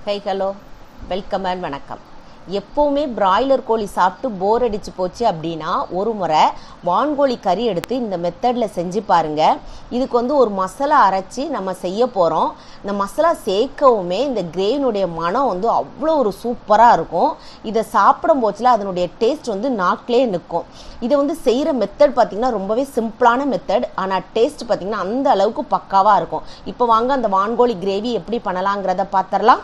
high hello welcome and வணக்கம் எப்போவுமே broiler கோழி சாப்பிட்டு போர் அடிச்சு போச்சு அப்படின்னா ஒரு முறை வான்கோழி கறி எடுத்து இந்த மெத்தடில் செஞ்சு பாருங்க இதுக்கு வந்து ஒரு மசாலா அரைச்சி நம்ம செய்ய போகிறோம் இந்த மசாலா சேர்க்கவுமே இந்த கிரேவினுடைய மனம் வந்து அவ்வளோ ஒரு சூப்பராக இருக்கும் இதை சாப்பிடும் போச்சுல அதனுடைய டேஸ்ட் வந்து நாக்கிலே நிற்கும் இதை வந்து செய்கிற மெத்தட் பார்த்தீங்கன்னா ரொம்பவே சிம்பிளான மெத்தட் ஆனால் டேஸ்ட் பார்த்தீங்கன்னா அந்த அளவுக்கு பக்காவாக இருக்கும் இப்போ வாங்க அந்த வான்கோழி கிரேவி எப்படி பண்ணலாங்கிறத பார்த்துடலாம்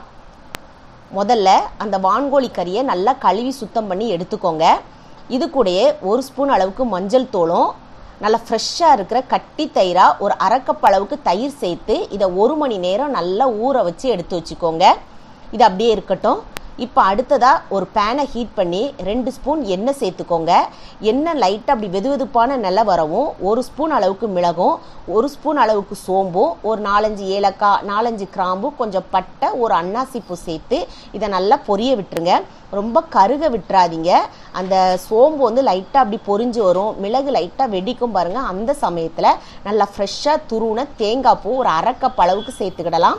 முதல்ல அந்த வான்கோழி கறியை நல்லா கழுவி சுத்தம் பண்ணி எடுத்துக்கோங்க இது கூடயே ஒரு ஸ்பூன் அளவுக்கு மஞ்சள் தூளும் நல்லா ஃப்ரெஷ்ஷாக இருக்கிற கட்டி தயிராக ஒரு அரைக்கப் அளவுக்கு தயிர் சேர்த்து இதை ஒரு மணி நேரம் நல்லா ஊற வச்சு எடுத்து வச்சுக்கோங்க இது அப்படியே இருக்கட்டும் இப்போ அடுத்ததாக ஒரு பேனை ஹீட் பண்ணி ரெண்டு ஸ்பூன் எண்ணெய் சேர்த்துக்கோங்க எண்ணெய் லைட்டாக அப்படி வெது வெதுப்பான நிலை வரவும் ஒரு ஸ்பூன் அளவுக்கு மிளகும் ஒரு ஸ்பூன் அளவுக்கு சோம்பும் ஒரு நாலஞ்சு ஏலக்காய் நாலஞ்சு கிராம்பு கொஞ்சம் பட்டை ஒரு அன்னாசிப்பூ சேர்த்து இதை நல்லா பொரிய விட்டுருங்க ரொம்ப கருக விட்டுறாதீங்க அந்த சோம்பு வந்து லைட்டாக அப்படி பொரிஞ்சு வரும் மிளகு லைட்டாக வெடிக்கும் பாருங்கள் அந்த சமயத்தில் நல்லா ஃப்ரெஷ்ஷாக துருவின தேங்காய் பூ ஒரு அரை கப் அளவுக்கு சேர்த்துக்கிடலாம்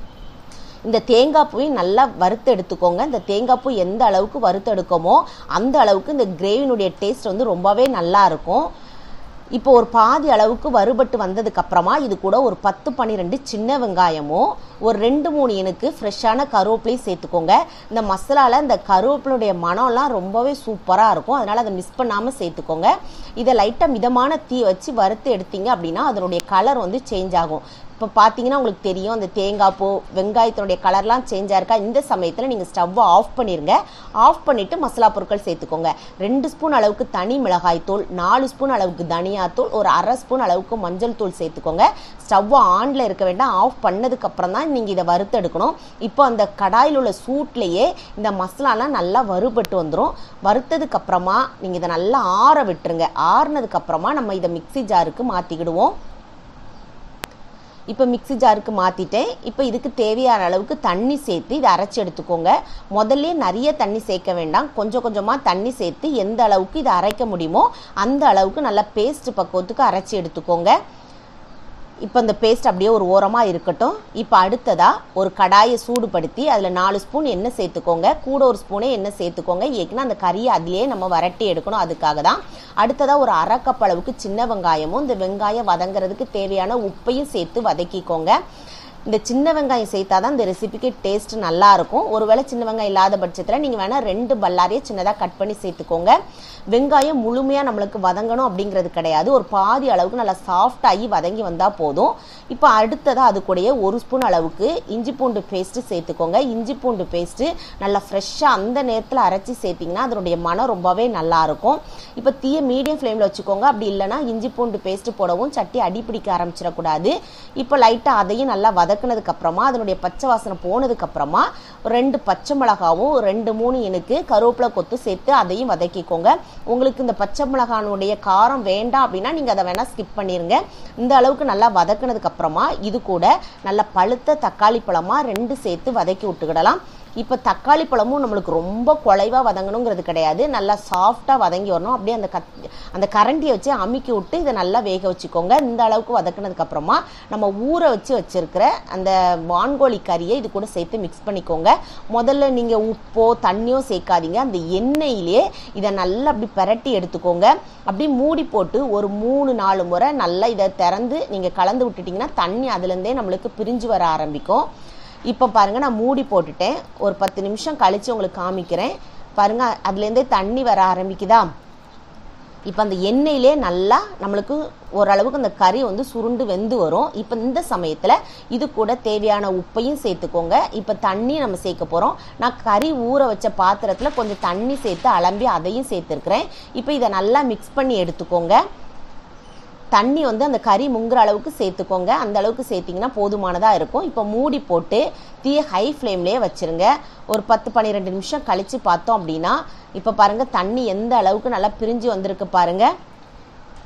இந்த தேங்காய் பூவையும் நல்லா வறுத்து எடுத்துக்கோங்க இந்த தேங்காய் பூ எந்த அளவுக்கு வறுத்து எடுக்கமோ அந்த அளவுக்கு இந்த கிரேவினுடைய டேஸ்ட் வந்து ரொம்பவே நல்லா இருக்கும் இப்போ ஒரு பாதி அளவுக்கு வறுபட்டு வந்ததுக்கு அப்புறமா இது கூட ஒரு பத்து பன்னிரெண்டு சின்ன வெங்காயமும் ஒரு ரெண்டு மூணு எனக்கு ஃப்ரெஷ்ஷான கருவேப்பிலையும் சேர்த்துக்கோங்க இந்த மசாலாவில் இந்த கருவேப்பிலுடைய மனம்லாம் ரொம்பவே சூப்பராக இருக்கும் அதனால் அதை மிஸ் பண்ணாமல் சேர்த்துக்கோங்க இதை லைட்டாக மிதமான தீ வச்சு வறுத்து எடுத்தீங்க அப்படின்னா அதனுடைய கலர் வந்து சேஞ்ச் ஆகும் இப்போ பார்த்தீங்கன்னா உங்களுக்கு தெரியும் அந்த தேங்காய் பூ வெங்காயத்தினுடைய கலர்லாம் சேஞ்ச் ஆயிருக்கா இந்த சமயத்தில் நீங்கள் ஸ்டவ்வை ஆஃப் பண்ணிடுங்க ஆஃப் பண்ணிவிட்டு மசாலா பொருட்கள் சேர்த்துக்கோங்க ரெண்டு ஸ்பூன் அளவுக்கு தனி மிளகாய் தூள் நாலு ஸ்பூன் அளவுக்கு தனியாத்தூள் ஒரு அரை ஸ்பூன் அளவுக்கு மஞ்சள் தூள் சேர்த்துக்கோங்க ஸ்டவ்வை ஆனில் இருக்க வேண்டாம் ஆஃப் பண்ணதுக்கு அப்புறம் தான் நீங்கள் இதை வறுத்து எடுக்கணும் இப்போ அந்த கடாயில் உள்ள சூட்லேயே இந்த மசாலாலாம் நல்லா வறுபட்டு வந்துடும் வறுத்ததுக்கு அப்புறமா நீங்கள் இதை நல்லா ஆற விட்டுருங்க ஆறுனதுக்கு அப்புறமா நம்ம இதை மிக்சி ஜாருக்கு மாற்றிக்கிடுவோம் இப்போ மிக்சி ஜாருக்கு மாற்றிட்டேன் இப்போ இதுக்கு தேவையான அளவுக்கு தண்ணி சேர்த்து இதை அரைச்சி எடுத்துக்கோங்க முதல்ல நிறைய தண்ணி சேர்க்க வேண்டாம் கொஞ்சம் கொஞ்சமாக தண்ணி சேர்த்து எந்த அளவுக்கு இதை அரைக்க முடியுமோ அந்த அளவுக்கு நல்லா பேஸ்ட் பக்குவத்துக்கு அரைச்சி எடுத்துக்கோங்க இப்போ இந்த பேஸ்ட் அப்படியே ஒரு ஓரமாக இருக்கட்டும் இப்போ அடுத்ததாக ஒரு கடாயை சூடுபடுத்தி அதில் நாலு ஸ்பூன் எண்ணெய் சேர்த்துக்கோங்க கூட ஒரு ஸ்பூனே எண்ணெய் சேர்த்துக்கோங்க ஏற்கனவே அந்த கறியை அதிலே நம்ம வரட்டி எடுக்கணும் அதுக்காக தான் அடுத்ததாக ஒரு அரை கப் அளவுக்கு சின்ன வெங்காயமும் இந்த வெங்காயம் வதங்குறதுக்கு தேவையான உப்பையும் சேர்த்து வதக்கிக்கோங்க இந்த சின்ன வெங்காயம் சேர்த்தா தான் இந்த ரெசிபிக்கு டேஸ்ட் நல்லா இருக்கும் ஒருவேளை சின்ன வெங்காயம் இல்லாத பட்சத்தில் நீங்கள் வேணால் ரெண்டு பல்லாரியை சின்னதாக கட் பண்ணி சேர்த்துக்கோங்க வெங்காயம் முழுமையாக நம்மளுக்கு வதங்கணும் அப்படிங்கிறது கிடையாது ஒரு பாதி அளவுக்கு நல்லா சாஃப்ட் ஆகி வதங்கி வந்தால் போதும் இப்போ அடுத்ததாக அது கூடயே ஒரு ஸ்பூன் அளவுக்கு இஞ்சி பூண்டு பேஸ்ட்டு சேர்த்துக்கோங்க இஞ்சி பூண்டு பேஸ்ட்டு நல்லா ஃப்ரெஷ்ஷாக அந்த நேரத்தில் அரைச்சி சேர்த்திங்கன்னா அதனுடைய மனம் ரொம்பவே நல்லாயிருக்கும் இப்போ தீய மீடியம் ஃப்ளேமில் வச்சுக்கோங்க அப்படி இல்லைனா இஞ்சி பூண்டு பேஸ்ட்டு போடவும் சட்டி அடிப்பிடிக்க ஆரம்பிச்சிடக்கூடாது இப்போ லைட்டாக அதையும் நல்லா வதக்குனதுக்கு அப்புறமா அதனுடைய பச்சை வாசனை போனதுக்கு அப்புறமா ரெண்டு பச்சை மிளகாவும் ரெண்டு மூணு எனக்கு கருவேப்பிலை கொத்து சேர்த்து அதையும் வதக்கிக்கோங்க உங்களுக்கு இந்த பச்சை மிளகானுடைய காரம் வேண்டாம் அப்படின்னா நீங்கள் அதை வேணால் ஸ்கிப் பண்ணிடுங்க இந்த அளவுக்கு நல்லா வதக்குனதுக்கு அப்புறமா இது கூட நல்ல பழுத்த தக்காளி பழமாக ரெண்டு சேர்த்து வதக்கி விட்டுக்கிடலாம் இப்போ தக்காளி பழமும் நம்மளுக்கு ரொம்ப குலைவாக வதங்கணுங்கிறது கிடையாது நல்லா சாஃப்டாக வதங்கி வரணும் அப்படியே அந்த கத் அந்த கரண்டியை வச்சு அமுக்கி விட்டு இதை நல்லா வேக வச்சுக்கோங்க இந்த அளவுக்கு வதக்குனதுக்கு அப்புறமா நம்ம ஊற வச்சு வச்சிருக்கிற அந்த வான்கோழி கறியை இது கூட சேர்த்து மிக்ஸ் பண்ணிக்கோங்க முதல்ல நீங்கள் உப்போ தண்ணியோ சேர்க்காதீங்க அந்த எண்ணெயிலே இதை நல்லா அப்படி பிரட்டி எடுத்துக்கோங்க அப்படி மூடி போட்டு ஒரு மூணு நாலு முறை நல்லா இதை திறந்து நீங்கள் கலந்து விட்டுட்டிங்கன்னா தண்ணி அதுலேருந்தே நம்மளுக்கு பிரிஞ்சு வர ஆரம்பிக்கும் இப்போ பாருங்கள் நான் மூடி போட்டுட்டேன் ஒரு பத்து நிமிஷம் கழித்து உங்களுக்கு காமிக்கிறேன் பாருங்கள் அதுலேருந்தே தண்ணி வர ஆரம்பிக்குதா இப்போ அந்த எண்ணெயிலே நல்லா நம்மளுக்கு ஓரளவுக்கு அந்த கறி வந்து சுருண்டு வெந்து வரும் இப்போ இந்த சமயத்தில் இது கூட தேவையான உப்பையும் சேர்த்துக்கோங்க இப்போ தண்ணி நம்ம சேர்க்க போகிறோம் நான் கறி ஊற வச்ச பாத்திரத்தில் கொஞ்சம் தண்ணி சேர்த்து அலம்பி அதையும் சேர்த்துருக்குறேன் இப்போ இதை நல்லா மிக்ஸ் பண்ணி எடுத்துக்கோங்க தண்ணி வந்து அந்த கறி முங்குற அளவுக்கு சேர்த்துக்கோங்க அந்த அளவுக்கு சேர்த்திங்கன்னா போதுமானதாக இருக்கும் இப்போ மூடி போட்டு தீய ஹை ஃப்ளேம்லேயே வச்சுருங்க ஒரு பத்து பன்னிரெண்டு நிமிஷம் கழித்து பார்த்தோம் அப்படின்னா இப்போ பாருங்கள் தண்ணி எந்த அளவுக்கு நல்லா பிரிஞ்சு வந்திருக்கு பாருங்கள்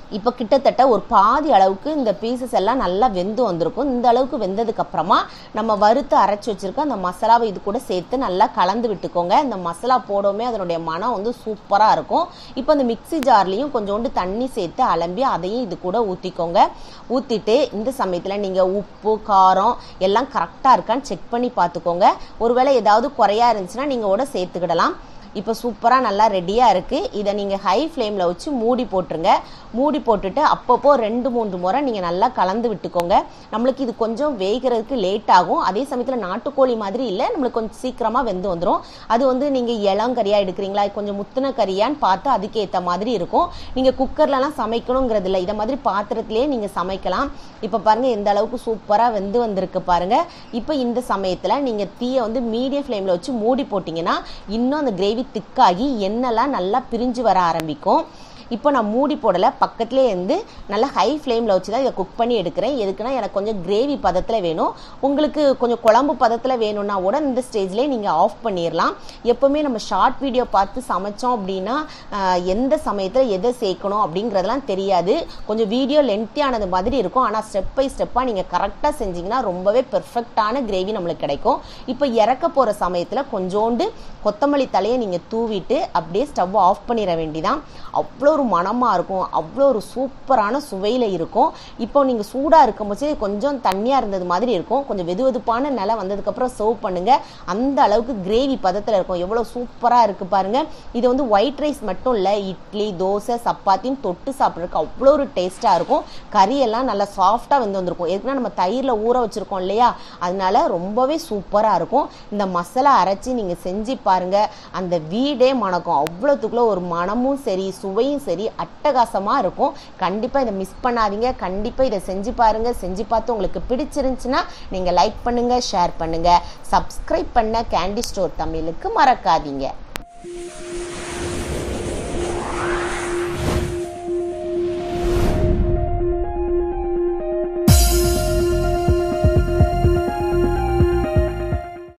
இப்போ கிட்டத்தட்ட ஒரு பாதி அளவுக்கு இந்த பீசஸ் எல்லாம் நல்லா வெந்து வந்திருக்கும் இந்த அளவுக்கு வெந்ததுக்கு அப்புறமா நம்ம வறுத்து அரைச்சி வச்சிருக்க அந்த மசாலாவை இது கூட சேர்த்து நல்லா கலந்து விட்டுக்கோங்க இந்த மசாலா போடவுமே அதனுடைய மனம் வந்து சூப்பராக இருக்கும் இப்போ அந்த மிக்ஸி ஜார்லேயும் கொஞ்சோண்டு தண்ணி சேர்த்து அலம்பி அதையும் இது கூட ஊற்றிக்கோங்க ஊற்றிட்டு இந்த சமயத்தில் நீங்கள் உப்பு காரம் எல்லாம் கரெக்டாக இருக்கான்னு செக் பண்ணி பார்த்துக்கோங்க ஒருவேளை ஏதாவது குறையா இருந்துச்சுன்னா நீங்கள் கூட சேர்த்துக்கிடலாம் இப்போ சூப்பராக நல்லா ரெடியாக இருக்குது இதை நீங்கள் ஹை ஃப்ளேமில் வச்சு மூடி போட்டுருங்க மூடி போட்டுட்டு அப்பப்போ ரெண்டு மூன்று முறை நீங்கள் நல்லா கலந்து விட்டுக்கோங்க நம்மளுக்கு இது கொஞ்சம் வேகிறதுக்கு லேட் ஆகும் அதே சமயத்தில் நாட்டுக்கோழி மாதிரி இல்லை நம்மளுக்கு கொஞ்சம் சீக்கிரமாக வெந்து வந்துடும் அது வந்து நீங்கள் இளங்கறியாக எடுக்கிறீங்களா கொஞ்சம் முத்தின கறியான்னு பார்த்து அதுக்கு ஏற்ற மாதிரி இருக்கும் நீங்கள் குக்கர்லலாம் சமைக்கணுங்கிறது இல்லை இதை மாதிரி பாத்திரத்திலேயே நீங்கள் சமைக்கலாம் இப்போ பாருங்கள் எந்த அளவுக்கு சூப்பராக வெந்து வந்திருக்கு பாருங்கள் இப்போ இந்த சமயத்தில் நீங்கள் தீயை வந்து மீடியம் ஃப்ளேமில் வச்சு மூடி போட்டிங்கன்னா இன்னும் அந்த கிரேவி திக்காகி எண்ணெய்லாம் நல்லா பிரிஞ்சு வர ஆரம்பிக்கும் இப்போ நான் மூடி போடலை பக்கத்துலேயே இருந்து நல்லா ஹை ஃப்ளேமில் வச்சு தான் இதை குக் பண்ணி எடுக்கிறேன் எதுக்குன்னா எனக்கு கொஞ்சம் கிரேவி பதத்தில் வேணும் உங்களுக்கு கொஞ்சம் குழம்பு பதத்தில் வேணும்னா கூட இந்த ஸ்டேஜ்லேயே நீங்கள் ஆஃப் பண்ணிடலாம் எப்போவுமே நம்ம ஷார்ட் வீடியோ பார்த்து சமைச்சோம் அப்படின்னா ஆஹ், எந்த சமயத்தில் எதை சேர்க்கணும் அப்படிங்கிறதெல்லாம் தெரியாது கொஞ்சம் வீடியோ லென்த்தியானது மாதிரி இருக்கும் ஆனால் ஸ்டெப் பை ஸ்டெப்பாக நீங்கள் கரெக்டாக செஞ்சீங்கன்னா ரொம்பவே பெர்ஃபெக்டான கிரேவி நம்மளுக்கு கிடைக்கும் இப்போ இறக்க போகிற சமயத்தில் கொஞ்சோண்டு கொத்தமல்லி தலையை நீங்கள் தூவிட்டு அப்படியே ஸ்டவ் ஆஃப் பண்ணிட வேண்டிதான் அவ்வளோ ஒரு மணமாக இருக்கும் அவ்வளோ ஒரு சூப்பரான சுவையில் இருக்கும் இப்போ நீங்கள் சூடாக இருக்கும் போது கொஞ்சம் தண்ணியாக இருந்தது மாதிரி இருக்கும் கொஞ்சம் வெது வெதுப்பான நிலை வந்ததுக்கப்புறம் சர்வ் பண்ணுங்கள் அந்த அளவுக்கு கிரேவி பதத்தில் இருக்கும் எவ்வளோ சூப்பராக இருக்குது பாருங்கள் இது வந்து ஒயிட் ரைஸ் மட்டும் இல்லை இட்லி தோசை சப்பாத்தின்னு தொட்டு சாப்பிட்றதுக்கு அவ்வளோ ஒரு டேஸ்ட்டாக இருக்கும் கறியெல்லாம் நல்லா சாஃப்டாக வெந்து வந்திருக்கும் எதுக்குன்னா நம்ம தயிரில் ஊற வச்சுருக்கோம் இல்லையா அதனால ரொம்பவே சூப்பராக இருக்கும் இந்த மசாலா அரைச்சி நீங்கள் செஞ்சு பாருங்கள் அந்த வீடே மணக்கும் அவ்வளோத்துக்குள்ள ஒரு மனமும் சரி சுவையும் சரி அட்டகாசமாக இருக்கும் கண்டிப்பாக இதை மிஸ் பண்ணாதீங்க கண்டிப்பாக இதை செஞ்சு பாருங்கள் செஞ்சு பார்த்து உங்களுக்கு பிடிச்சிருந்துச்சுன்னா நீங்கள் லைக் பண்ணுங்கள் ஷேர் பண்ணுங்கள் சப்ஸ்கிரைப் பண்ண கேண்டி ஸ்டோர் தமிழுக்கு மறக்காதீங்க